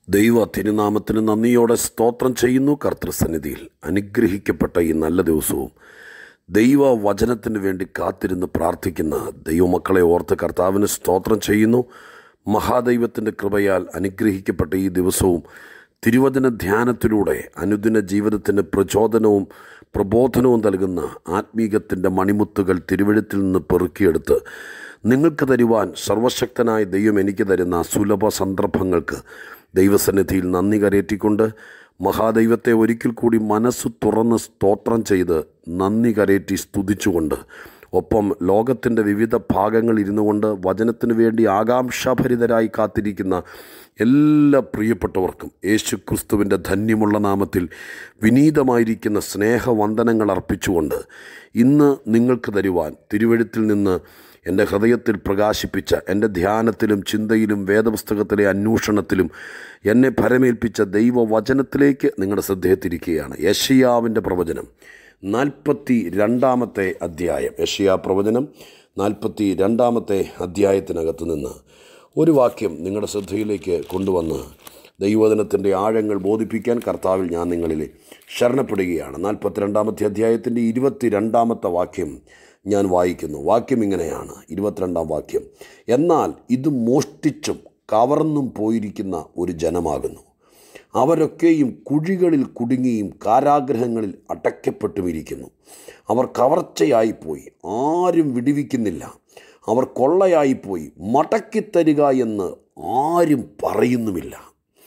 ദൈവ തിരുനാമത്തിന് നന്ദിയോടെ സ്തോത്രം ചെയ്യുന്നു കർത്തൃസന്നിധിയിൽ അനുഗ്രഹിക്കപ്പെട്ട ഈ നല്ല ദിവസവും ദൈവ വചനത്തിന് വേണ്ടി കാത്തിരുന്ന് പ്രാർത്ഥിക്കുന്ന ദൈവമക്കളെ ഓർത്ത് കർത്താവിന് സ്തോത്രം ചെയ്യുന്നു മഹാദൈവത്തിൻ്റെ കൃപയാൽ അനുഗ്രഹിക്കപ്പെട്ട ഈ ദിവസവും തിരുവചന ധ്യാനത്തിലൂടെ അനുദിന ജീവിതത്തിന് പ്രചോദനവും പ്രബോധനവും നൽകുന്ന ആത്മീകത്തിൻ്റെ മണിമുത്തുകൾ തിരുവഴുത്തിൽ നിന്ന് പെറുക്കിയെടുത്ത് നിങ്ങൾക്ക് തരുവാൻ സർവശക്തനായ ദൈവം എനിക്ക് തരുന്ന സുലഭ സന്ദർഭങ്ങൾക്ക് ദൈവസന്നിധിയിൽ നന്ദി കരയേറ്റിക്കൊണ്ട് മഹാദൈവത്തെ ഒരിക്കൽ കൂടി മനസ്സ് തുറന്ന് സ്തോത്രം ചെയ്ത് നന്ദി കരയേറ്റി സ്തുതിച്ചുകൊണ്ട് ഒപ്പം ലോകത്തിൻ്റെ വിവിധ ഭാഗങ്ങളിൽ ഇരുന്നു കൊണ്ട് വചനത്തിന് വേണ്ടി ആകാംക്ഷാഭരിതരായി കാത്തിരിക്കുന്ന എല്ലാ പ്രിയപ്പെട്ടവർക്കും യേശു ക്രിസ്തുവിൻ്റെ ധന്യമുള്ള നാമത്തിൽ വിനീതമായിരിക്കുന്ന സ്നേഹവന്ദനങ്ങൾ അർപ്പിച്ചുകൊണ്ട് ഇന്ന് നിങ്ങൾക്ക് തരുവാൻ തിരുവഴുത്തിൽ നിന്ന് എൻ്റെ ഹൃദയത്തിൽ പ്രകാശിപ്പിച്ച എൻ്റെ ധ്യാനത്തിലും ചിന്തയിലും വേദപുസ്തകത്തിലെ അന്വേഷണത്തിലും എന്നെ ഭരമേൽപ്പിച്ച ദൈവവചനത്തിലേക്ക് നിങ്ങളുടെ ശ്രദ്ധയെത്തിരിക്കുകയാണ് യഷിയാവിൻ്റെ പ്രവചനം നാൽപ്പത്തി രണ്ടാമത്തെ അധ്യായം യഷിയാ പ്രവചനം നാൽപ്പത്തി രണ്ടാമത്തെ അധ്യായത്തിനകത്ത് നിന്ന് ഒരു വാക്യം നിങ്ങളുടെ ശ്രദ്ധയിലേക്ക് കൊണ്ടുവന്ന് ദൈവവചനത്തിൻ്റെ ആഴങ്ങൾ ബോധിപ്പിക്കാൻ കർത്താവിൽ ഞാൻ നിങ്ങളിൽ ശരണപ്പെടുകയാണ് നാൽപ്പത്തിരണ്ടാമത്തെ അധ്യായത്തിൻ്റെ ഇരുപത്തി രണ്ടാമത്തെ വാക്യം ഞാൻ വായിക്കുന്നു വാക്യം ഇങ്ങനെയാണ് ഇരുപത്തിരണ്ടാം വാക്യം എന്നാൽ ഇത് മോഷ്ടിച്ചും കവർന്നും പോയിരിക്കുന്ന ഒരു ജനമാകുന്നു അവരൊക്കെയും കുഴികളിൽ കുടുങ്ങിയും കാരാഗ്രഹങ്ങളിൽ അടയ്ക്കപ്പെട്ടുമിരിക്കുന്നു അവർ കവർച്ചയായിപ്പോയി ആരും വിടിവിക്കുന്നില്ല അവർ കൊള്ളയായിപ്പോയി മടക്കിത്തരിക എന്ന് ആരും പറയുന്നുമില്ല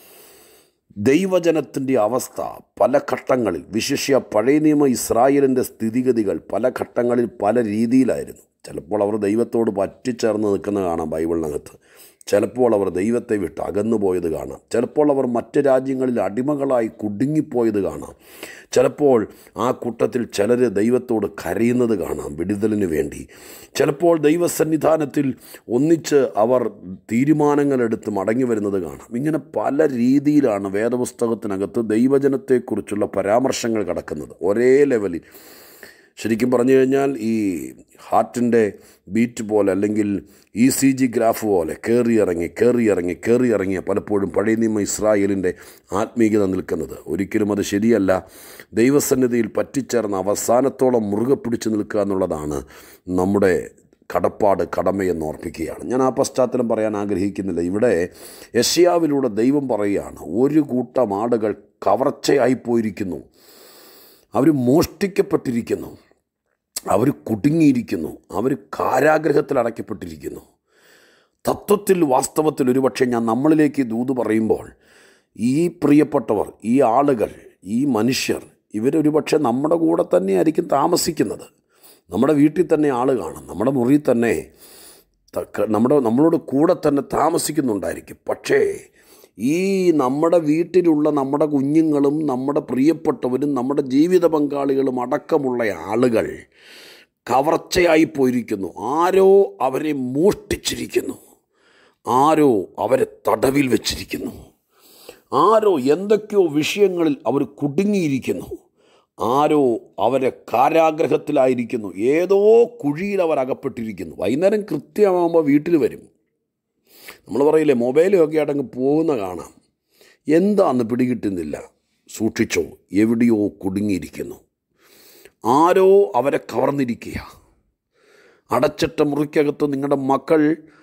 ദൈവജനത്തിൻ്റെ അവസ്ഥ പല ഘട്ടങ്ങളിൽ വിശിഷ്യ പഴയ നിയമ ഇസ്രായേലിൻ്റെ സ്ഥിതിഗതികൾ പല ഘട്ടങ്ങളിൽ പല രീതിയിലായിരുന്നു ചിലപ്പോൾ അവർ ദൈവത്തോട് പറ്റിച്ചേർന്ന് നിൽക്കുന്ന കാണാം ബൈബിളിനകത്ത് ചിലപ്പോൾ അവർ ദൈവത്തെ വിട്ട് അകന്നു പോയത് കാണാം ചിലപ്പോൾ അവർ മറ്റ് രാജ്യങ്ങളിൽ അടിമകളായി കുടുങ്ങിപ്പോയത് കാണാം ചിലപ്പോൾ ആ കൂട്ടത്തിൽ ചിലർ ദൈവത്തോട് കരയുന്നത് കാണാം വിടുതലിന് വേണ്ടി ചിലപ്പോൾ ദൈവസന്നിധാനത്തിൽ ഒന്നിച്ച് അവർ തീരുമാനങ്ങളെടുത്ത് മടങ്ങി വരുന്നത് കാണാം ഇങ്ങനെ പല രീതിയിലാണ് വേദപുസ്തകത്തിനകത്ത് ദൈവജനത്തെക്കുറിച്ചുള്ള പരാമർശങ്ങൾ കിടക്കുന്നത് ഒരേ ലെവലിൽ ശരിക്കും പറഞ്ഞു കഴിഞ്ഞാൽ ഈ ഹാർട്ടിൻ്റെ ബീറ്റ് പോലെ അല്ലെങ്കിൽ ഇ സി ജി ഗ്രാഫ് പോലെ കയറി ഇറങ്ങി കയറി ഇറങ്ങി കയറി ഇറങ്ങിയ പലപ്പോഴും പഴയ നിയമ ഇസ്രായേലിൻ്റെ ആത്മീയത നിൽക്കുന്നത് ഒരിക്കലും അത് ശരിയല്ല ദൈവസന്നിധിയിൽ പറ്റിച്ചേർന്ന അവസാനത്തോളം മുറുകെ പിടിച്ചു നിൽക്കുക എന്നുള്ളതാണ് നമ്മുടെ കടപ്പാട് കടമയെന്ന് ഓർപ്പിക്കുകയാണ് ഞാൻ ആ പശ്ചാത്തലം പറയാൻ ആഗ്രഹിക്കുന്നില്ല ഇവിടെ യഷ്യാവിലൂടെ ദൈവം പറയുകയാണ് ഒരു കൂട്ടം ആടുകൾ കവർച്ചയായിപ്പോയിരിക്കുന്നു അവർ മോഷ്ടിക്കപ്പെട്ടിരിക്കുന്നു അവർ കുടുങ്ങിയിരിക്കുന്നു അവർ കാരാഗ്രഹത്തിൽ അടയ്ക്കപ്പെട്ടിരിക്കുന്നു തത്വത്തിൽ വാസ്തവത്തിൽ ഒരുപക്ഷെ ഞാൻ നമ്മളിലേക്ക് ദൂത് പറയുമ്പോൾ ഈ പ്രിയപ്പെട്ടവർ ഈ ആളുകൾ ഈ മനുഷ്യർ ഇവരൊരുപക്ഷെ നമ്മുടെ കൂടെ തന്നെ ആയിരിക്കും താമസിക്കുന്നത് നമ്മുടെ വീട്ടിൽ തന്നെ ആൾ കാണും നമ്മുടെ മുറിയിൽ തന്നെ നമ്മുടെ നമ്മളോട് കൂടെ തന്നെ താമസിക്കുന്നുണ്ടായിരിക്കും പക്ഷേ ഈ നമ്മുടെ വീട്ടിലുള്ള നമ്മുടെ കുഞ്ഞുങ്ങളും നമ്മുടെ പ്രിയപ്പെട്ടവരും നമ്മുടെ ജീവിത പങ്കാളികളും അടക്കമുള്ള ആളുകൾ കവർച്ചയായി പോയിരിക്കുന്നു ആരോ അവരെ മോഷ്ടിച്ചിരിക്കുന്നു ആരോ അവരെ തടവിൽ വെച്ചിരിക്കുന്നു ആരോ എന്തൊക്കെയോ വിഷയങ്ങളിൽ അവർ കുടുങ്ങിയിരിക്കുന്നു ആരോ അവരെ കാരാഗ്രഹത്തിലായിരിക്കുന്നു ഏതോ കുഴിയിൽ അവർ അകപ്പെട്ടിരിക്കുന്നു വൈകുന്നേരം കൃത്യമാകുമ്പോൾ വീട്ടിൽ വരും നമ്മൾ പറയില്ലേ മൊബൈലൊക്കെ അടങ്ങ് പോകുന്ന കാണാം എന്താന്ന് പിടികിട്ടുന്നില്ല സൂക്ഷിച്ചോ എവിടെയോ കുടുങ്ങിയിരിക്കുന്നു ആരോ അവരെ കവർന്നിരിക്കുക അടച്ചിട്ട മുറിക്കകത്ത് നിങ്ങളുടെ മക്കൾ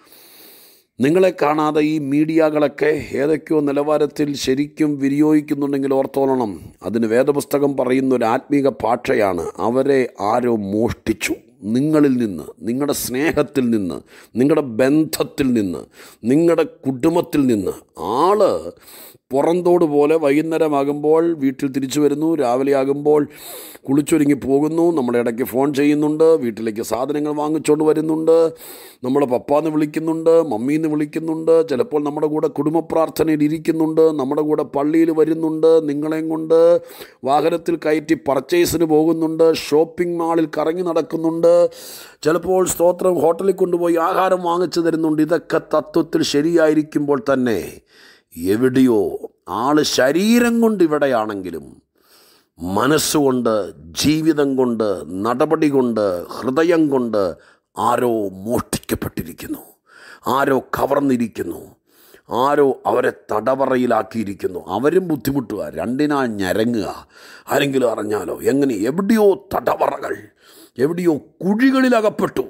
നിങ്ങളെ കാണാതെ ഈ മീഡിയകളൊക്കെ ഏതൊക്കെയോ നിലവാരത്തിൽ ശരിക്കും വിനിയോഗിക്കുന്നുണ്ടെങ്കിൽ ഓർത്തോളണം അതിന് വേദപുസ്തകം പറയുന്ന ഒരു ആത്മീക ഭാഷയാണ് അവരെ ആരോ മോഷ്ടിച്ചു നിങ്ങളിൽ നിന്ന് നിങ്ങളുടെ സ്നേഹത്തിൽ നിന്ന് നിങ്ങളുടെ ബന്ധത്തിൽ നിന്ന് നിങ്ങളുടെ കുടുംബത്തിൽ നിന്ന് ആള് പുറന്തോട് പോലെ വൈകുന്നേരമാകുമ്പോൾ വീട്ടിൽ തിരിച്ചു വരുന്നു രാവിലെ ആകുമ്പോൾ കുളിച്ചൊരുങ്ങി പോകുന്നു നമ്മുടെ ഇടയ്ക്ക് ഫോൺ ചെയ്യുന്നുണ്ട് വീട്ടിലേക്ക് സാധനങ്ങൾ വാങ്ങിച്ചുകൊണ്ട് വരുന്നുണ്ട് നമ്മളെ പപ്പാന്ന് വിളിക്കുന്നുണ്ട് മമ്മീന്ന് വിളിക്കുന്നുണ്ട് ചിലപ്പോൾ നമ്മുടെ കൂടെ കുടുംബ പ്രാർത്ഥനയിൽ ഇരിക്കുന്നുണ്ട് നമ്മുടെ കൂടെ പള്ളിയിൽ വരുന്നുണ്ട് നിങ്ങളെയും കൊണ്ട് വാഹനത്തിൽ കയറ്റി പർച്ചേസിന് പോകുന്നുണ്ട് ഷോപ്പിംഗ് മാളിൽ കറങ്ങി നടക്കുന്നുണ്ട് ചിലപ്പോൾ സ്തോത്രം ഹോട്ടലിൽ കൊണ്ടുപോയി ആഹാരം വാങ്ങിച്ചു തരുന്നുണ്ട് ഇതൊക്കെ തത്വത്തിൽ ശരിയായിരിക്കുമ്പോൾ തന്നെ എവിടെയോ ആൾ ശരീരം കൊണ്ട് ഇവിടെയാണെങ്കിലും മനസ്സുകൊണ്ട് ജീവിതം കൊണ്ട് നടപടി കൊണ്ട് ഹൃദയം കൊണ്ട് ആരോ മോഷ്ടിക്കപ്പെട്ടിരിക്കുന്നു ആരോ കവർന്നിരിക്കുന്നു ആരോ അവരെ തടവറയിലാക്കിയിരിക്കുന്നു അവരും ബുദ്ധിമുട്ടുക രണ്ടിനാ ഞരങ്ങുക ആരെങ്കിലും അറിഞ്ഞാലോ എങ്ങനെ എവിടെയോ തടവറകൾ എവിടെയോ കുഴികളിലകപ്പെട്ടു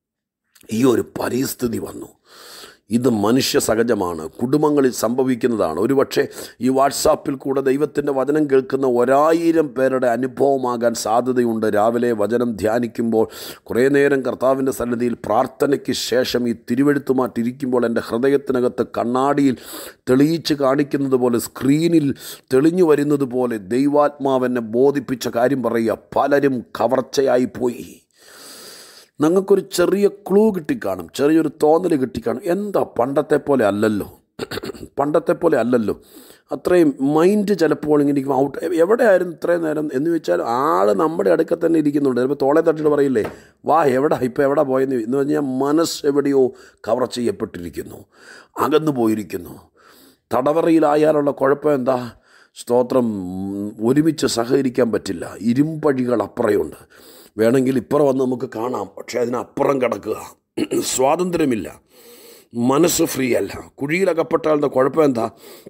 ഈ ഒരു പരിസ്ഥിതി വന്നു ഇത് മനുഷ്യ സഹജമാണ് കുടുംബങ്ങളിൽ സംഭവിക്കുന്നതാണ് ഒരുപക്ഷെ ഈ വാട്സാപ്പിൽ കൂടെ ദൈവത്തിൻ്റെ വചനം കേൾക്കുന്ന ഒരായിരം പേരുടെ അനുഭവമാകാൻ സാധ്യതയുണ്ട് രാവിലെ വചനം ധ്യാനിക്കുമ്പോൾ കുറേ നേരം കർത്താവിൻ്റെ സന്നിധിയിൽ പ്രാർത്ഥനയ്ക്ക് ശേഷം ഈ തിരുവെഴുത്തുമായിട്ടിരിക്കുമ്പോൾ എൻ്റെ ഹൃദയത്തിനകത്ത് കണ്ണാടിയിൽ തെളിയിച്ച് കാണിക്കുന്നത് പോലെ സ്ക്രീനിൽ തെളിഞ്ഞു വരുന്നത് പോലെ ദൈവാത്മാവെന്നെ ബോധിപ്പിച്ച കാര്യം പറയുക പലരും കവർച്ചയായി പോയി നിങ്ങൾക്കൊരു ചെറിയ ക്ലൂ കിട്ടിക്കാണും ചെറിയൊരു തോന്നൽ കിട്ടിക്കാണും എന്താ പണ്ടത്തെ പോലെ അല്ലല്ലോ പണ്ടത്തെ പോലെ അല്ലല്ലോ അത്രയും മൈൻഡ് ചിലപ്പോൾ ഇങ്ങനെ ഇരിക്കും ഔട്ട് എവിടെയായിരുന്നു ഇത്രയും നേരം എന്ന് വെച്ചാൽ ആൾ നമ്മുടെ അടുക്ക തന്നെ ഇരിക്കുന്നുണ്ട് ചിലപ്പോൾ തോളെ തട്ടിട്ട് പറയില്ലേ വാ എവിടെ ഇപ്പോൾ എവിടെ പോയെന്ന് എന്ന് പറഞ്ഞാൽ മനസ്സ് എവിടെയോ കവർ ചെയ്യപ്പെട്ടിരിക്കുന്നു അകന്നു പോയിരിക്കുന്നു തടവറയിലായാലുള്ള കുഴപ്പം എന്താ സ്തോത്രം ഒരുമിച്ച് സഹകരിക്കാൻ പറ്റില്ല ഇരുമ്പഴികൾ അപ്പുറയുണ്ട് വേണമെങ്കിൽ ഇപ്പുറം വന്ന് നമുക്ക് കാണാം പക്ഷേ അതിനപ്പുറം കിടക്കുക സ്വാതന്ത്ര്യമില്ല മനസ്സ് ഫ്രീ അല്ല കുഴിയിലകപ്പെട്ടാളുടെ കുഴപ്പം എന്താ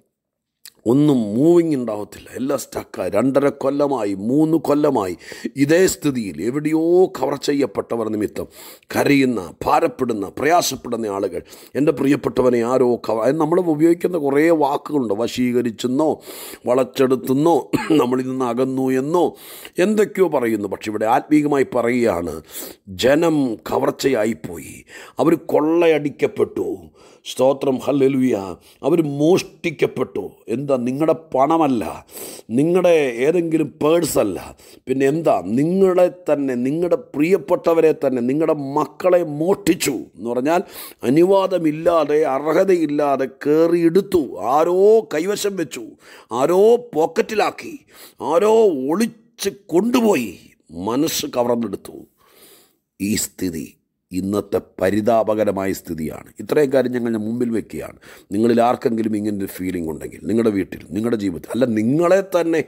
ഒന്നും മൂവിങ് ഉണ്ടാവത്തില്ല എല്ലാം സ്റ്റക്കായി രണ്ടര കൊല്ലമായി മൂന്ന് കൊല്ലമായി ഇതേ സ്ഥിതിയിൽ എവിടെയോ കവർ ചെയ്യപ്പെട്ടവർ നിമിത്തം കരയുന്ന ഭാരപ്പെടുന്ന പ്രയാസപ്പെടുന്ന ആളുകൾ എൻ്റെ പ്രിയപ്പെട്ടവനെ ആരോ കവ നമ്മൾ ഉപയോഗിക്കുന്ന കുറേ വാക്കുകളുണ്ട് വശീകരിച്ചെന്നോ വളച്ചെടുത്തെന്നോ നമ്മളിൽ നിന്ന് അകന്നു എന്നോ എന്തൊക്കെയോ പറയുന്നു പക്ഷെ ഇവിടെ ആത്മീകമായി പറയുകയാണ് ജനം കവർച്ചയായിപ്പോയി അവർ കൊള്ളയടിക്കപ്പെട്ടു സ്തോത്രം ഹല്ലെലുയ അവർ മോഷ്ടിക്കപ്പെട്ടു എന്താ നിങ്ങളുടെ പണമല്ല നിങ്ങളുടെ ഏതെങ്കിലും പേഴ്സല്ല പിന്നെ എന്താ നിങ്ങളെ തന്നെ നിങ്ങളുടെ പ്രിയപ്പെട്ടവരെ തന്നെ നിങ്ങളുടെ മക്കളെ മോഷ്ടിച്ചു എന്ന് പറഞ്ഞാൽ അനുവാദമില്ലാതെ അർഹതയില്ലാതെ കയറിയെടുത്തു ആരോ കൈവശം വെച്ചു ആരോ പോക്കറ്റിലാക്കി ആരോ ഒളിച്ച് കൊണ്ടുപോയി മനസ്സ് കവർന്നെടുത്തു ഈ സ്ഥിതി ഇന്നത്തെ പരിതാപകരമായ സ്ഥിതിയാണ് ഇത്രയും കാര്യം ഞങ്ങൾ ഞാൻ മുമ്പിൽ വെക്കുകയാണ് നിങ്ങളിൽ ആർക്കെങ്കിലും ഇങ്ങനൊരു ഫീലിംഗ് ഉണ്ടെങ്കിൽ നിങ്ങളുടെ വീട്ടിൽ നിങ്ങളുടെ ജീവിതത്തിൽ അല്ല നിങ്ങളെ തന്നെ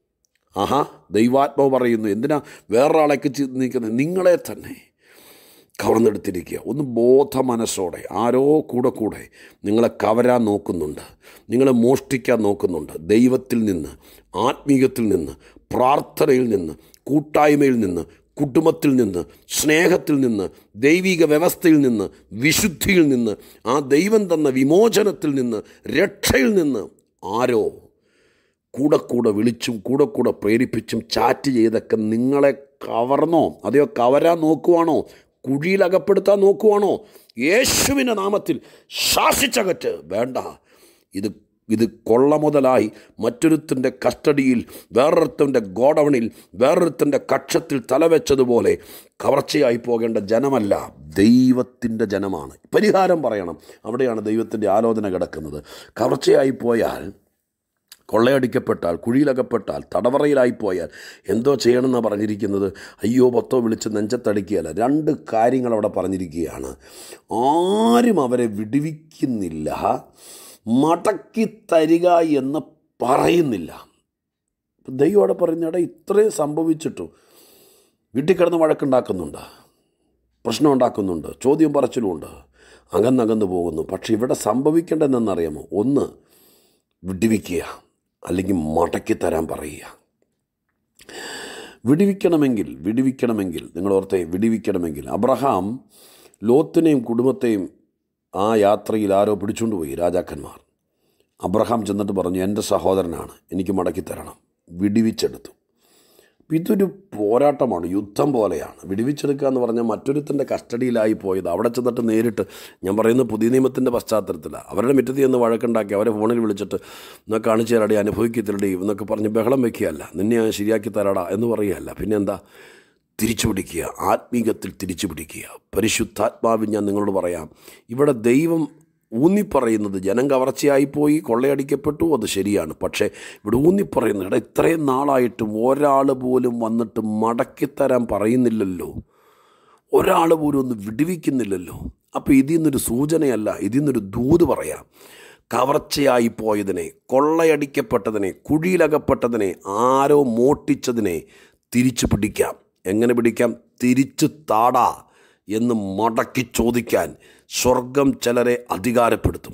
ആഹാ ദൈവാത്മാവ് പറയുന്നു എന്തിനാ വേറൊരാളേക്ക് നിൽക്കുന്നത് നിങ്ങളെ തന്നെ കവർന്നെടുത്തിരിക്കുക ഒന്ന് ബോധ മനസ്സോടെ ആരോ കൂടെ കൂടെ നിങ്ങളെ കവരാൻ നോക്കുന്നുണ്ട് നിങ്ങളെ മോഷ്ടിക്കാൻ നോക്കുന്നുണ്ട് ദൈവത്തിൽ നിന്ന് ആത്മീയത്തിൽ നിന്ന് പ്രാർത്ഥനയിൽ നിന്ന് കൂട്ടായ്മയിൽ നിന്ന് കുടുംബത്തിൽ നിന്ന് സ്നേഹത്തിൽ നിന്ന് ദൈവിക വ്യവസ്ഥയിൽ നിന്ന് വിശുദ്ധിയിൽ നിന്ന് ആ ദൈവം തന്ന വിമോചനത്തിൽ നിന്ന് രക്ഷയിൽ നിന്ന് ആരോ കൂടെ കൂടെ വിളിച്ചും കൂടെ കൂടെ പ്രേരിപ്പിച്ചും ചാറ്റ് ചെയ്തൊക്കെ നിങ്ങളെ കവർന്നോ അതെയോ കവരാൻ നോക്കുവാണോ കുഴിയിൽ അകപ്പെടുത്താൻ നോക്കുവാണോ യേശുവിൻ്റെ നാമത്തിൽ ശാസിച്ചകറ്റ് വേണ്ട ഇത് ഇത് കൊള്ള മുതലായി മറ്റൊരുത്തിൻ്റെ കസ്റ്റഡിയിൽ വേറൊരുത്തൻ്റെ ഗോഡൗണിൽ വേറൊരുത്തൻ്റെ കക്ഷത്തിൽ തലവെച്ചതുപോലെ കവർച്ചയായി പോകേണ്ട ജനമല്ല ദൈവത്തിൻ്റെ ജനമാണ് പരിഹാരം പറയണം അവിടെയാണ് ദൈവത്തിൻ്റെ ആലോചന കിടക്കുന്നത് കവർച്ചയായി പോയാൽ കൊള്ളയടിക്കപ്പെട്ടാൽ കുഴിയിലകപ്പെട്ടാൽ തടവറയിലായിപ്പോയാൽ എന്തോ ചെയ്യണമെന്നാണ് പറഞ്ഞിരിക്കുന്നത് അയ്യോ പത്തോ വിളിച്ച് നെഞ്ചത്തടിക്കുകയല്ല രണ്ട് കാര്യങ്ങൾ അവിടെ പറഞ്ഞിരിക്കുകയാണ് ആരും അവരെ വിടുവിക്കുന്നില്ല മടക്കി തരിക എന്ന് പറയുന്നില്ല ദൈവം അവിടെ പറയുന്നവിടെ ഇത്രയും സംഭവിച്ചിട്ടും വീട്ടിൽ കിടന്ന് വഴക്കുണ്ടാക്കുന്നുണ്ട് പ്രശ്നം ഉണ്ടാക്കുന്നുണ്ട് ചോദ്യം പറച്ചിലുമുണ്ട് അകന്നകന്ന് പോകുന്നു പക്ഷെ ഇവിടെ സംഭവിക്കേണ്ടതെന്നറിയാമോ ഒന്ന് വിടുവിക്കുക അല്ലെങ്കിൽ മടക്കി തരാൻ പറയുക വിടുവിക്കണമെങ്കിൽ വിടുവിക്കണമെങ്കിൽ നിങ്ങൾ ഓർത്തെ വിടുവിക്കണമെങ്കിൽ അബ്രഹാം ലോത്തിനെയും കുടുംബത്തെയും ആ യാത്രയിൽ ആരോ പിടിച്ചുകൊണ്ട് പോയി രാജാക്കന്മാർ അബ്രഹാം ചെന്നിട്ട് പറഞ്ഞു എൻ്റെ സഹോദരനാണ് എനിക്ക് മടക്കി തരണം വിടിവിച്ചെടുത്തു ഇതൊരു പോരാട്ടമാണ് യുദ്ധം പോലെയാണ് വിടുവിച്ചെടുക്കുക എന്ന് പറഞ്ഞാൽ മറ്റൊരുത്തിൻ്റെ കസ്റ്റഡിയിലായി പോയത് അവിടെ ചെന്നിട്ട് നേരിട്ട് ഞാൻ പറയുന്നത് പുതിയ നിയമത്തിൻ്റെ പശ്ചാത്തലത്തിലാണ് അവരുടെ മുറ്റത്ത് ചെന്ന് വഴക്കുണ്ടാക്കി അവരെ ഫോണിൽ വിളിച്ചിട്ട് എന്നാൽ കാണിച്ചു തരാടി അനുഭവിക്കത്തില്ലടി എന്നൊക്കെ പറഞ്ഞ് ബഹളം വെക്കുകയല്ല നിന്നെ ഞാൻ ശരിയാക്കി തരാടാ എന്ന് പറയുകയല്ല പിന്നെ എന്താ തിരിച്ചു പിടിക്കുക ആത്മീകത്തിൽ തിരിച്ചു പിടിക്കുക പരിശുദ്ധാത്മാവിൽ ഞാൻ നിങ്ങളോട് പറയാം ഇവിടെ ദൈവം ഊന്നിപ്പറയുന്നത് ജനം കവർച്ചയായിപ്പോയി കൊള്ളയടിക്കപ്പെട്ടു അത് ശരിയാണ് പക്ഷേ ഇവിടെ ഊന്നിപ്പറയുന്നത് ഇവിടെ ഇത്രയും നാളായിട്ടും ഒരാൾ പോലും വന്നിട്ട് മടക്കിത്തരാൻ പറയുന്നില്ലല്ലോ ഒരാൾ പോലും ഒന്ന് വിടുവിക്കുന്നില്ലല്ലോ അപ്പോൾ ഇതിൽ നിന്നൊരു സൂചനയല്ല ഇതിൽ നിന്നൊരു ദൂത് പറയാം കവർച്ചയായി പോയതിനെ കൊള്ളയടിക്കപ്പെട്ടതിനെ കുഴിയിലകപ്പെട്ടതിനെ ആരോ മോട്ടിച്ചതിനെ തിരിച്ചു പിടിക്കാം എങ്ങനെ പിടിക്കാം തിരിച്ചു താടാ എന്ന് മടക്കി ചോദിക്കാൻ സ്വർഗം ചിലരെ അധികാരപ്പെടുത്തും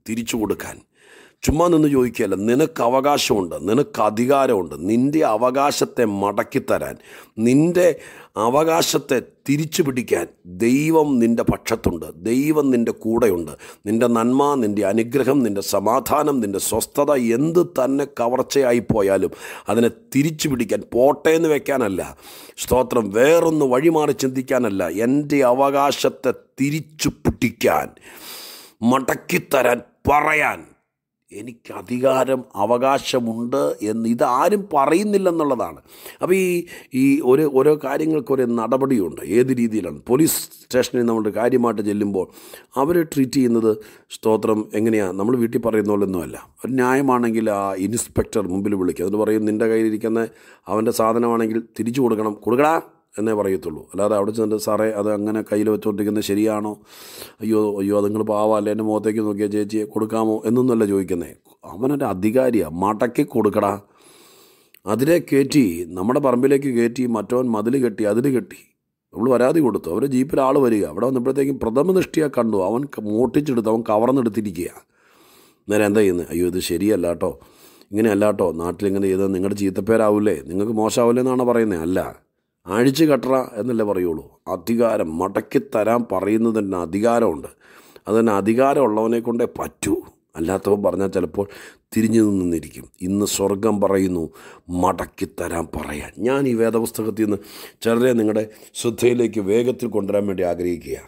തിരിച്ചു കൊടുക്കാൻ ചുമ്മാ നിന്ന് ചോദിക്കുകയല്ല നിനക്ക് അവകാശമുണ്ട് നിനക്ക് അധികാരമുണ്ട് നിൻ്റെ അവകാശത്തെ മടക്കിത്തരാൻ നിൻ്റെ അവകാശത്തെ തിരിച്ചു പിടിക്കാൻ ദൈവം നിൻ്റെ പക്ഷത്തുണ്ട് ദൈവം നിൻ്റെ കൂടെയുണ്ട് നിൻ്റെ നന്മ നിൻ്റെ അനുഗ്രഹം നിൻ്റെ സമാധാനം നിൻ്റെ സ്വസ്ഥത എന്ത് തന്നെ കവർച്ചയായി പോയാലും അതിനെ തിരിച്ചു പിടിക്കാൻ പോട്ടെ എന്ന് വെക്കാനല്ല സ്തോത്രം വേറൊന്ന് വഴിമാറി ചിന്തിക്കാനല്ല എൻ്റെ അവകാശത്തെ തിരിച്ചു പിടിക്കാൻ മടക്കിത്തരാൻ പറയാൻ എനിക്ക് അധികാരം അവകാശമുണ്ട് എന്ന് ഇതാരും പറയുന്നില്ലെന്നുള്ളതാണ് അപ്പോൾ ഈ ഈ ഒരു ഓരോ കാര്യങ്ങൾക്കൊരു നടപടിയുണ്ട് ഏത് രീതിയിലാണ് പോലീസ് സ്റ്റേഷനിൽ നമ്മൾ കാര്യമായിട്ട് ചെല്ലുമ്പോൾ അവർ ട്രീറ്റ് ചെയ്യുന്നത് സ്തോത്രം എങ്ങനെയാണ് നമ്മൾ വീട്ടിൽ പറയുന്ന പോലൊന്നുമല്ല ഒരു ന്യായമാണെങ്കിൽ ആ ഇൻസ്പെക്ടർ മുമ്പിൽ വിളിക്കുക എന്നിട്ട് പറയും നിൻ്റെ കയ്യിലിരിക്കുന്ന അവൻ്റെ സാധനമാണെങ്കിൽ തിരിച്ചു കൊടുക്കണം കൊടുക്കടാ എന്നേ പറയത്തുള്ളൂ അല്ലാതെ അവിടെ ചെന്നിട്ട് സാറേ അത് അങ്ങനെ കയ്യിൽ വെച്ചുകൊണ്ടിരിക്കുന്നത് ശരിയാണോ അയ്യോ അയ്യോ അത് നിങ്ങൾ പാവല്ലേ എൻ്റെ മുഖത്തേക്ക് നോക്കിയാൽ ചേച്ചിയെ കൊടുക്കാമോ എന്നൊന്നുമല്ല ചോദിക്കുന്നത് അവനൊരു അധികാരിയാണ് മടക്കി കൊടുക്കടാ അതിനെ കയറ്റി നമ്മുടെ പറമ്പിലേക്ക് കയറ്റി മറ്റവൻ മതിൽ കെട്ടി അതിൽ കെട്ടി നമ്മൾ പരാതി കൊടുത്തു അവരെ ജീപ്പിൽ ആൾ വരിക അവിടെ വന്നപ്പോഴത്തേക്കും പ്രഥമ ദൃഷ്ടിയാ കണ്ടു അവൻ മോട്ടിച്ചെടുത്ത് അവൻ കവർന്നെടുത്തിരിക്കുക നേരെ എന്താ ചെയ്യുന്നത് അയ്യോ ഇത് ശരിയല്ല കേട്ടോ ഇങ്ങനെ അല്ല കേട്ടോ നാട്ടിലിങ്ങനെ ചെയ്താൽ നിങ്ങളുടെ ചീത്തപ്പേരാവില്ലേ നിങ്ങൾക്ക് മോശമാവില്ലേ എന്നാണ് പറയുന്നത് അല്ല അഴിച്ചു കട്ടറ എന്നല്ലേ പറയുള്ളൂ അധികാരം മടക്കി തരാൻ പറയുന്നതിന് അധികാരമുണ്ട് അതിന് അധികാരമുള്ളവനെ കൊണ്ടേ പറ്റൂ അല്ലാത്തവൻ പറഞ്ഞാൽ ചിലപ്പോൾ തിരിഞ്ഞു നിന്നിരിക്കും ഇന്ന് സ്വർഗം പറയുന്നു മടക്കി തരാൻ പറയാൻ ഞാൻ ഈ വേദപുസ്തകത്തിൽ നിന്ന് ചിലരെ നിങ്ങളുടെ ശ്രദ്ധയിലേക്ക് വേഗത്തിൽ കൊണ്ടുവരാൻ വേണ്ടി ആഗ്രഹിക്കുകയാണ്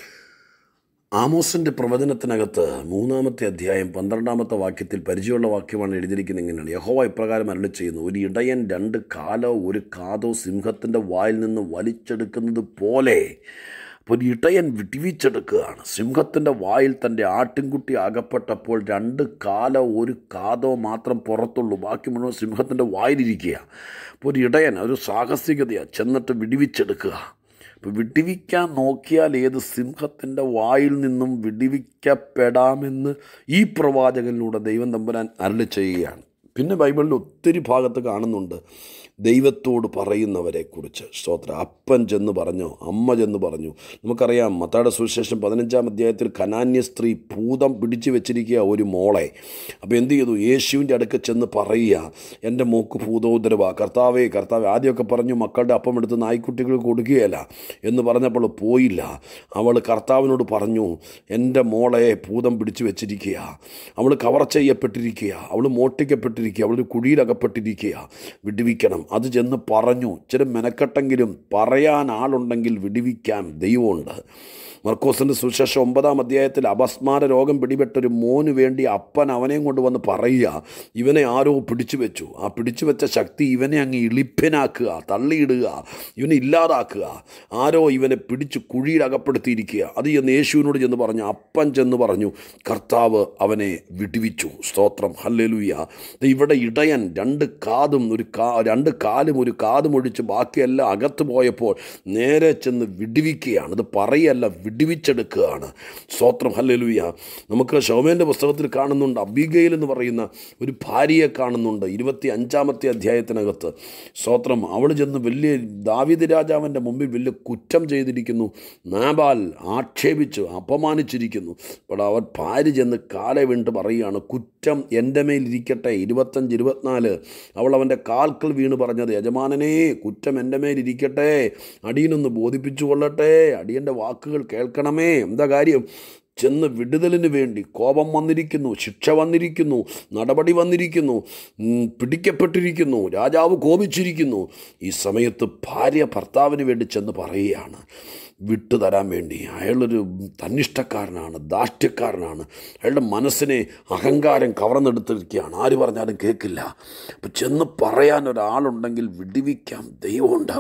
ആമോസിൻ്റെ പ്രവചനത്തിനകത്ത് മൂന്നാമത്തെ അധ്യായം പന്ത്രണ്ടാമത്തെ വാക്യത്തിൽ പരിചയമുള്ള വാക്യമാണ് എഴുതിയിരിക്കുന്നത് ഇങ്ങനെയാണ് യഹോവ ഇപ്രകാരം അരളി ചെയ്യുന്നു ഒരു ഇടയൻ രണ്ട് കാലോ ഒരു കാതോ സിംഹത്തിൻ്റെ വായിൽ നിന്ന് വലിച്ചെടുക്കുന്നത് പോലെ അപ്പോൾ ഒരു ഇടയൻ വിടിവിച്ചെടുക്കുകയാണ് സിംഹത്തിൻ്റെ വായിൽ തൻ്റെ ആട്ടിൻകുട്ടി അകപ്പെട്ടപ്പോൾ രണ്ട് കാലോ ഒരു കാതോ മാത്രം പുറത്തുള്ളൂ ബാക്കി മുഴുവൻ സിംഹത്തിൻ്റെ വായിലിരിക്കുക അപ്പോൾ ഒരു ഇടയൻ ഒരു സാഹസികതയാണ് ചെന്നിട്ട് വിടിവിച്ചെടുക്കുക ഇപ്പോൾ വിടിവിക്കാൻ നോക്കിയാൽ ഏത് സിംഹത്തിൻ്റെ വായിൽ നിന്നും വിടിവിക്കപ്പെടാമെന്ന് ഈ പ്രവാചകനിലൂടെ ദൈവം തമ്പുരാൻ അരളി ചെയ്യുകയാണ് പിന്നെ ബൈബിളിൽ ഒത്തിരി ഭാഗത്ത് കാണുന്നുണ്ട് ദൈവത്തോട് പറയുന്നവരെക്കുറിച്ച് സ്തോത്ര അപ്പൻ ചെന്ന് പറഞ്ഞു അമ്മ ചെന്ന് പറഞ്ഞു നമുക്കറിയാം മത്താടെ സുവിശേഷം പതിനഞ്ചാം അധ്യായത്തിൽ കനാന്യ സ്ത്രീ ഭൂതം പിടിച്ചു വെച്ചിരിക്കുക ഒരു മോളെ അപ്പോൾ എന്ത് ചെയ്തു യേശുവിൻ്റെ അടുക്ക് ചെന്ന് പറയുക എൻ്റെ മോക്ക് ഭൂതോദരവ കർത്താവേ കർത്താവേ ആദ്യമൊക്കെ പറഞ്ഞു മക്കളുടെ അപ്പം എടുത്ത് നായ്ക്കുട്ടികൾ കൊടുക്കുകയല്ല എന്ന് പറഞ്ഞപ്പോൾ പോയില്ല അവൾ കർത്താവിനോട് പറഞ്ഞു എൻ്റെ മോളെ ഭൂതം പിടിച്ചു വെച്ചിരിക്കുക അവൾ കവർ ചെയ്യപ്പെട്ടിരിക്കുക അവൾ മോട്ടിക്കപ്പെട്ടിരിക്കുക അവൾ കുഴിയിലകപ്പെട്ടിരിക്കുക വിടുവിക്കണം അത് ചെന്ന് പറഞ്ഞു ഇച്ചിരി മെനക്കെട്ടെങ്കിലും പറയാൻ ആളുണ്ടെങ്കിൽ വിടുവിക്കാൻ ദൈവമുണ്ട് മർക്കോസിൻ്റെ സുശേഷം ഒമ്പതാം അധ്യായത്തിൽ അപസ്മാര രോഗം പിടിപെട്ടൊരു മോന് വേണ്ടി അപ്പൻ അവനെയും കൊണ്ട് വന്ന് പറയുക ഇവനെ ആരോ പിടിച്ചു വെച്ചു ആ പിടിച്ചു വെച്ച ശക്തി ഇവനെ അങ്ങ് ഇളിപ്പനാക്കുക തള്ളിയിടുക ഇവനെ ഇല്ലാതാക്കുക ആരോ ഇവനെ പിടിച്ച് കുഴിയിൽ അകപ്പെടുത്തിയിരിക്കുക അത് ചെന്ന് യേശുവിനോട് ചെന്ന് പറഞ്ഞു അപ്പൻ ചെന്ന് പറഞ്ഞു കർത്താവ് അവനെ വിടുവിച്ചു സ്തോത്രം ഹല്ലേലൂയ ഇവിടെ ഇടയൻ രണ്ട് കാതും ഒരു കാ രണ്ട് കാലും ഒരു കാതും ഒഴിച്ച് ബാക്കിയെല്ലാം അകത്ത് പോയപ്പോൾ നേരെ ചെന്ന് വിടുവിക്കുകയാണ് ഇത് പറയല്ല വിടുവിച്ചെടുക്കുകയാണ് സ്തോത്രം ഹല്ലേലൂയ നമുക്ക് ഷോമേൻ്റെ പുസ്തകത്തിൽ കാണുന്നുണ്ട് അബിഗയിൽ എന്ന് പറയുന്ന ഒരു ഭാര്യയെ കാണുന്നുണ്ട് ഇരുപത്തി അഞ്ചാമത്തെ അധ്യായത്തിനകത്ത് സ്തോത്രം അവൾ ചെന്ന് വലിയ ദാവിദ് രാജാവിൻ്റെ മുമ്പിൽ വലിയ കുറ്റം ചെയ്തിരിക്കുന്നു നാബാൽ ആക്ഷേപിച്ചു അപമാനിച്ചിരിക്കുന്നു അപ്പോൾ അവർ ഭാര്യ ചെന്ന് കാലെ വീണ്ട് പറയുകയാണ് കുറ്റം എൻ്റെ മേലിരിക്കട്ടെ ഇരുപത്തഞ്ച് ഇരുപത്തിനാല് അവൾ അവൻ്റെ കാൽക്കൽ വീണ് പറഞ്ഞത് യജമാനനെ കുറ്റം എൻ്റെ മേലിരിക്കട്ടെ അടിയനൊന്ന് ബോധിപ്പിച്ചു കൊള്ളട്ടെ അടിയൻ്റെ വാക്കുകൾ കേൾക്കണമേ എന്താ കാര്യം ചെന്ന് വിടുതലിന് വേണ്ടി കോപം വന്നിരിക്കുന്നു ശിക്ഷ വന്നിരിക്കുന്നു നടപടി വന്നിരിക്കുന്നു ഉം, പിടിക്കപ്പെട്ടിരിക്കുന്നു രാജാവ് കോപിച്ചിരിക്കുന്നു ഈ സമയത്ത് ഭാര്യ ഭർത്താവിന് വേണ്ടി ചെന്ന് പറയുകയാണ് വിട്ടുതരാൻ വേണ്ടി അയാളൊരു തന്നിഷ്ടക്കാരനാണ് ദാഷ്ട്യക്കാരനാണ് അയാളുടെ മനസ്സിനെ അഹങ്കാരം കവർന്നെടുത്തിരിക്കുകയാണ് ആര് പറഞ്ഞാലും കേൾക്കില്ല അപ്പം ചെന്ന് പറയാൻ ഒരാളുണ്ടെങ്കിൽ വിടിവിക്കാൻ ദൈവമുണ്ട്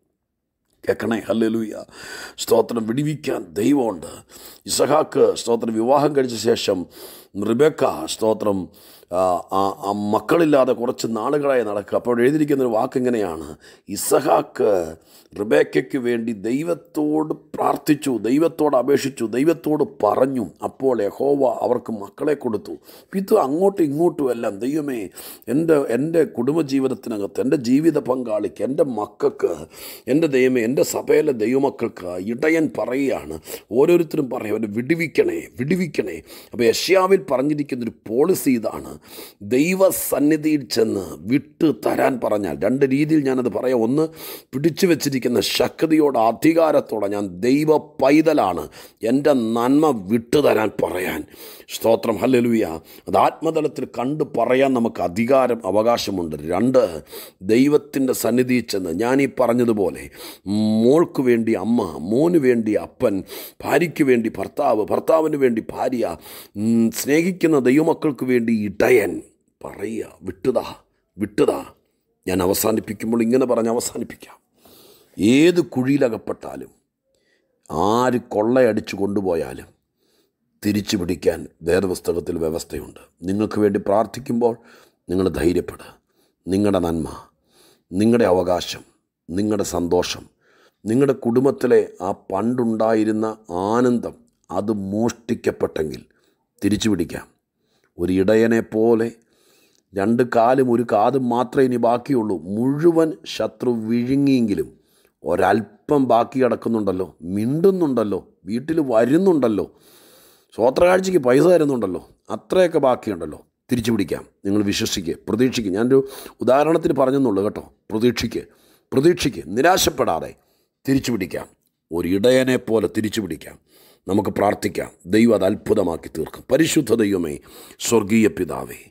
കേൾക്കണേ ഹല്ലേലൂയ സ്തോത്രം വിടിവിക്കാൻ ദൈവമുണ്ട് ഇസഹാക്ക് സ്തോത്രം വിവാഹം കഴിച്ച ശേഷം റിബേക്ക സ്തോത്രം ആ, ആ, ആ മക്കളില്ലാതെ കുറച്ച് നാളുകളായി നടക്കുക അപ്പോൾ എഴുതിയിരിക്കുന്ന ഒരു വാക്ക് ഇങ്ങനെയാണ് ഇസഹാക്ക് റിബേക്കയ്ക്ക് വേണ്ടി ദൈവത്തോട് പ്രാർത്ഥിച്ചു ദൈവത്തോട് അപേക്ഷിച്ചു ദൈവത്തോട് പറഞ്ഞു അപ്പോൾ യഹോവ അവർക്ക് മക്കളെ കൊടുത്തു ഇത് അങ്ങോട്ടും ഇങ്ങോട്ടും എല്ലാം ദൈവമേ എൻ്റെ എൻ്റെ കുടുംബജീവിതത്തിനകത്ത് എൻ്റെ ജീവിത പങ്കാളിക്ക് എൻ്റെ മക്കൾക്ക് എൻ്റെ ദൈവമേ എൻ്റെ സഭയിലെ ദൈവമക്കൾക്ക് ഇടയൻ പറയുകയാണ് ഓരോരുത്തരും പറയും അവരെ വിടുവിക്കണേ വിടുവിക്കണേ അപ്പോൾ യഷ്യാവിൽ പറഞ്ഞിരിക്കുന്നൊരു പോളിസി ഇതാണ് ദൈവസന്നിധിയിൽ ചെന്ന് വിട്ട് തരാൻ പറഞ്ഞാൽ രണ്ട് രീതിയിൽ ഞാനത് പറയാം ഒന്ന് പിടിച്ചു വെച്ചിരിക്കുന്ന ശക്തിയോടെ അധികാരത്തോടെ ഞാൻ ദൈവ പൈതലാണ് എൻ്റെ നന്മ വിട്ടു തരാൻ പറയാൻ സ്തോത്രം ഹല്ലേലൂയ അത് ആത്മതലത്തിൽ കണ്ടു പറയാൻ നമുക്ക് അധികാരം അവകാശമുണ്ട് രണ്ട് ദൈവത്തിൻ്റെ സന്നിധിയിൽ ചെന്ന് ഞാൻ ഈ പറഞ്ഞതുപോലെ മോൾക്ക് വേണ്ടി അമ്മ മോന് വേണ്ടി അപ്പൻ ഭാര്യയ്ക്ക് വേണ്ടി ഭർത്താവ് ഭർത്താവിന് വേണ്ടി ഭാര്യ ഉം, സ്നേഹിക്കുന്ന ദൈവമക്കൾക്ക് വേണ്ടി ഇടയൻ പറയുക വിട്ടുതാ വിട്ടുതാ ഞാൻ അവസാനിപ്പിക്കുമ്പോൾ ഇങ്ങനെ പറഞ്ഞ് അവസാനിപ്പിക്കാം ഏത് കുഴിയിലകപ്പെട്ടാലും ആര് കൊള്ളയടിച്ചു കൊണ്ടുപോയാലും തിരിച്ചു പിടിക്കാൻ വേദപുസ്തകത്തിൽ വ്യവസ്ഥയുണ്ട് നിങ്ങൾക്ക് വേണ്ടി പ്രാർത്ഥിക്കുമ്പോൾ നിങ്ങൾ ധൈര്യപ്പെടുക നിങ്ങളുടെ നന്മ നിങ്ങളുടെ അവകാശം നിങ്ങളുടെ സന്തോഷം നിങ്ങളുടെ കുടുംബത്തിലെ ആ പണ്ടുണ്ടായിരുന്ന ആനന്ദം അത് മോഷ്ടിക്കപ്പെട്ടെങ്കിൽ തിരിച്ചു പിടിക്കാം ഒരു ഇടയനെ പോലെ രണ്ട് കാലും ഒരു കാതും മാത്രമേ ഇനി ബാക്കിയുള്ളൂ മുഴുവൻ ശത്രു വിഴുങ്ങിയെങ്കിലും ഒരല്പം ബാക്കി കിടക്കുന്നുണ്ടല്ലോ മിണ്ടുന്നുണ്ടല്ലോ വീട്ടിൽ വരുന്നുണ്ടല്ലോ സ്വോത്രകാഴ്ചയ്ക്ക് പൈസ തരുന്നുണ്ടല്ലോ അത്രയൊക്കെ ബാക്കിയുണ്ടല്ലോ തിരിച്ചു പിടിക്കാം നിങ്ങൾ വിശ്വസിക്കുക പ്രതീക്ഷിക്കുക ഞാനൊരു ഉദാഹരണത്തിന് പറഞ്ഞെന്നുള്ളൂ കേട്ടോ പ്രതീക്ഷിക്കുക പ്രതീക്ഷിക്കുക നിരാശപ്പെടാതെ തിരിച്ചു പിടിക്കാം ഒരു ഇടയനെ പോലെ തിരിച്ചു പിടിക്കാം നമുക്ക് പ്രാർത്ഥിക്കാം ദൈവം അത് അത്ഭുതമാക്കി തീർക്കും പരിശുദ്ധ ദൈവമേ സ്വർഗീയ പിതാവേ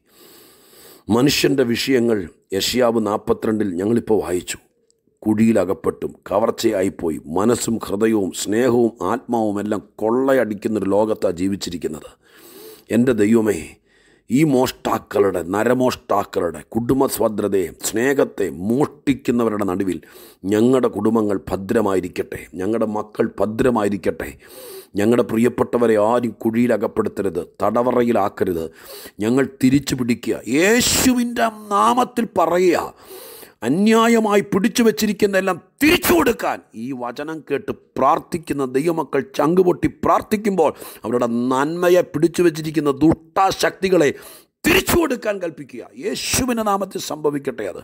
മനുഷ്യൻ്റെ വിഷയങ്ങൾ യഷ്യാവ് നാൽപ്പത്തിരണ്ടിൽ ഞങ്ങളിപ്പോൾ വായിച്ചു കുഴിയിലകപ്പെട്ടും കവർച്ചയായിപ്പോയി മനസ്സും ഹൃദയവും സ്നേഹവും ആത്മാവും എല്ലാം കൊള്ളയടിക്കുന്നൊരു ലോകത്താണ് ജീവിച്ചിരിക്കുന്നത് എൻ്റെ ദൈവമേ ഈ മോഷ്ടാക്കളുടെ നരമോഷ്ടാക്കളുടെ കുടുംബസ്വദ്രതയെ സ്നേഹത്തെ മോഷ്ടിക്കുന്നവരുടെ നടുവിൽ ഞങ്ങളുടെ കുടുംബങ്ങൾ ഭദ്രമായിരിക്കട്ടെ ഞങ്ങളുടെ മക്കൾ ഭദ്രമായിരിക്കട്ടെ ഞങ്ങളുടെ പ്രിയപ്പെട്ടവരെ ആരും കുഴിയിലകപ്പെടുത്തരുത് തടവറയിലാക്കരുത് ഞങ്ങൾ തിരിച്ചു പിടിക്കുക യേശുവിൻ്റെ നാമത്തിൽ പറയുക അന്യായമായി പിടിച്ചു വച്ചിരിക്കുന്നതെല്ലാം തിരിച്ചു കൊടുക്കാൻ ഈ വചനം കേട്ട് പ്രാർത്ഥിക്കുന്ന ദൈവമക്കൾ ചങ്കുപൊട്ടി പ്രാർത്ഥിക്കുമ്പോൾ അവരുടെ നന്മയെ പിടിച്ചു വച്ചിരിക്കുന്ന ദുഷ്ടാശക്തികളെ തിരിച്ചു കൊടുക്കാൻ കൽപ്പിക്കുക യേശുവിൻ്റെ നാമത്തിൽ സംഭവിക്കട്ടെ അത്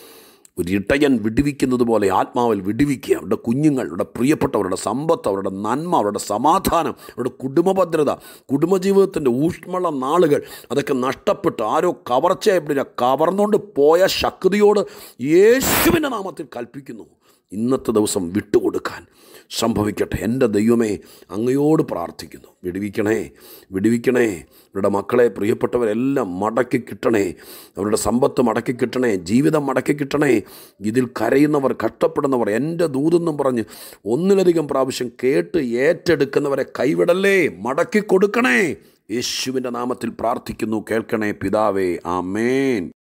ഒരു ഇട്ടയൻ വിടുവിക്കുന്നത് പോലെ ആത്മാവിൽ വിടുവിക്കുക അവരുടെ കുഞ്ഞുങ്ങൾ അവരുടെ പ്രിയപ്പെട്ടവരുടെ സമ്പത്ത് അവരുടെ നന്മ അവരുടെ സമാധാനം അവരുടെ കുടുംബഭദ്രത കുടുംബജീവിതത്തിൻ്റെ ഊഷ്മള നാളുകൾ അതൊക്കെ നഷ്ടപ്പെട്ട് ആരോ കവർച്ചയായിട്ട് കവർന്നുകൊണ്ട് പോയ ശക്തിയോട് യേശുവിൻ്റെ നാമത്തിൽ കൽപ്പിക്കുന്നു ഇന്നത്തെ ദിവസം വിട്ടുകൊടുക്കാൻ സംഭവിക്കട്ടെ എൻ്റെ ദൈവമേ അങ്ങയോട് പ്രാർത്ഥിക്കുന്നു വിടുവിക്കണേ വിടുവിക്കണേ അവരുടെ മക്കളെ പ്രിയപ്പെട്ടവരെല്ലാം മടക്കി കിട്ടണേ അവരുടെ സമ്പത്ത് മടക്കി കിട്ടണേ ജീവിതം മടക്കി കിട്ടണേ ഇതിൽ കരയുന്നവർ കഷ്ടപ്പെടുന്നവർ എൻ്റെ ദൂതെന്നും പറഞ്ഞ് ഒന്നിലധികം പ്രാവശ്യം കേട്ട് ഏറ്റെടുക്കുന്നവരെ കൈവിടല്ലേ മടക്കി കൊടുക്കണേ യേശുവിൻ്റെ നാമത്തിൽ പ്രാർത്ഥിക്കുന്നു കേൾക്കണേ പിതാവേ ആമേൻ